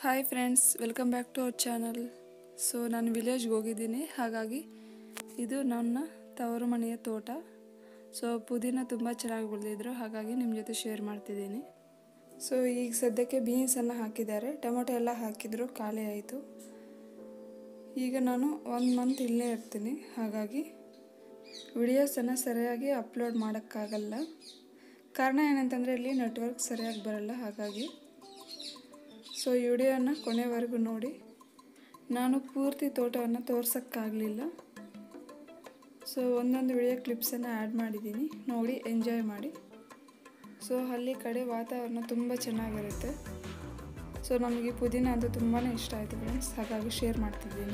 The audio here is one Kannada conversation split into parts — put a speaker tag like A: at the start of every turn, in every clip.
A: hi friends welcome back to our channel so ನಾನು ವಿಲೇಜ್ಗೆ ಹೋಗಿದ್ದೀನಿ ಹಾಗಾಗಿ ಇದು ನನ್ನ ತವರು ಮನೆಯ ತೋಟ ಸೊ ಪುದೀನ ತುಂಬ ಚೆನ್ನಾಗಿ ಬೆಳೆದಿದ್ರು ಹಾಗಾಗಿ ನಿಮ್ಮ ಜೊತೆ ಶೇರ್ ಮಾಡ್ತಿದ್ದೀನಿ ಸೊ ಈಗ ಸದ್ಯಕ್ಕೆ ಬೀನ್ಸನ್ನು ಹಾಕಿದ್ದಾರೆ ಟೊಮೊಟೊ ಎಲ್ಲ ಹಾಕಿದ್ರು ಖಾಲಿ ಆಯಿತು ಈಗ ನಾನು ಒಂದು ಮಂತ್ ಇಲ್ಲೇ ಇರ್ತೀನಿ ಹಾಗಾಗಿ ವಿಡಿಯೋಸನ್ನು ಸರಿಯಾಗಿ ಅಪ್ಲೋಡ್ ಮಾಡೋಕ್ಕಾಗಲ್ಲ ಕಾರಣ ಏನಂತಂದರೆ ಇಲ್ಲಿ ನೆಟ್ವರ್ಕ್ ಸರಿಯಾಗಿ ಬರಲ್ಲ ಹಾಗಾಗಿ ಸೊ ಈ ವಿಡಿಯೋನ ಕೊನೆವರೆಗೂ ನೋಡಿ ನಾನು ಪೂರ್ತಿ ತೋಟವನ್ನು ತೋರ್ಸೋಕ್ಕಾಗಲಿಲ್ಲ ಸೊ ಒಂದೊಂದು ವಿಡಿಯೋ ಕ್ಲಿಪ್ಸನ್ನು ಆ್ಯಡ್ ಮಾಡಿದ್ದೀನಿ ನೋಡಿ ಎಂಜಾಯ್ ಮಾಡಿ ಸೊ ಹಳ್ಳಿ ಕಡೆ ವಾತಾವರಣ ತುಂಬ ಚೆನ್ನಾಗಿರುತ್ತೆ ಸೊ ನಮಗೆ ಪುದೀನ ಅಂತೂ ತುಂಬಾ ಇಷ್ಟ ಆಯಿತು ಫ್ರೆಂಡ್ಸ್ ಹಾಗಾಗಿ ಶೇರ್ ಮಾಡ್ತಿದ್ದೀನಿ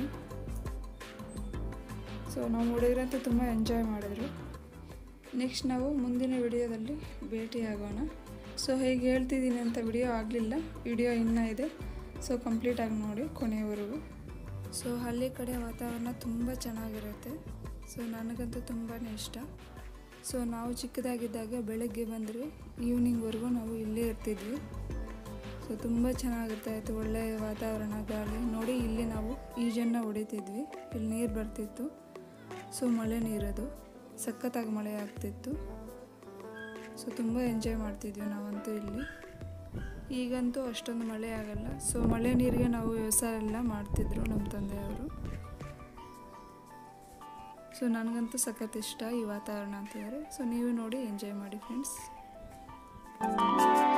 A: ಸೊ ನಮ್ಮ ಹುಡುಗರಂತೂ ತುಂಬ ಎಂಜಾಯ್ ಮಾಡಿದ್ರು ನೆಕ್ಸ್ಟ್ ನಾವು ಮುಂದಿನ ವಿಡಿಯೋದಲ್ಲಿ ಭೇಟಿಯಾಗೋಣ ಸೊ ಹೇಗೆ ಹೇಳ್ತಿದ್ದೀನಿ ಅಂತ ವಿಡಿಯೋ ಆಗಲಿಲ್ಲ ವಿಡಿಯೋ ಇನ್ನೂ ಇದೆ ಸೊ ಕಂಪ್ಲೀಟಾಗಿ ನೋಡಿ ಕೊನೆಯವರೆಗೂ ಸೊ ಹಳ್ಳಿ ಕಡೆ ವಾತಾವರಣ ತುಂಬ ಚೆನ್ನಾಗಿರುತ್ತೆ ಸೊ ನನಗಂತೂ ತುಂಬಾ ಇಷ್ಟ ಸೊ ನಾವು ಚಿಕ್ಕದಾಗಿದ್ದಾಗ ಬೆಳಗ್ಗೆ ಬಂದರೆ ಈವ್ನಿಂಗ್ವರೆಗೂ ನಾವು ಇಲ್ಲೇ ಇರ್ತಿದ್ವಿ ಸೊ ತುಂಬ ಚೆನ್ನಾಗಿರ್ತಾ ಇತ್ತು ಒಳ್ಳೆಯ ವಾತಾವರಣ ಗಾಳಿ ನೋಡಿ ಇಲ್ಲಿ ನಾವು ಈಜನ್ನು ಹೊಡಿತಿದ್ವಿ ಇಲ್ಲಿ ನೀರು ಬರ್ತಿತ್ತು ಸೊ ಮಳೆ ನೀರದು ಸಖತ್ತಾಗಿ ಮಳೆ ಆಗ್ತಿತ್ತು ಸೊ ತುಂಬ ಎಂಜಾಯ್ ಮಾಡ್ತಿದ್ವಿ ನಾವಂತೂ ಇಲ್ಲಿ ಈಗಂತೂ ಅಷ್ಟೊಂದು ಮಳೆ ಆಗಲ್ಲ ಸೊ ಮಳೆ ನೀರಿಗೆ ನಾವು ವ್ಯವಸಾಯ ಎಲ್ಲ ಮಾಡ್ತಿದ್ರು ನಮ್ಮ ತಂದೆಯವರು ಸೊ ನನಗಂತೂ ಸಖತ್ ಇಷ್ಟ ಈ ವಾತಾವರಣ ಅಂತಿದ್ದಾರೆ ಸೊ ನೀವು ನೋಡಿ ಎಂಜಾಯ್ ಮಾಡಿ ಫ್ರೆಂಡ್ಸ್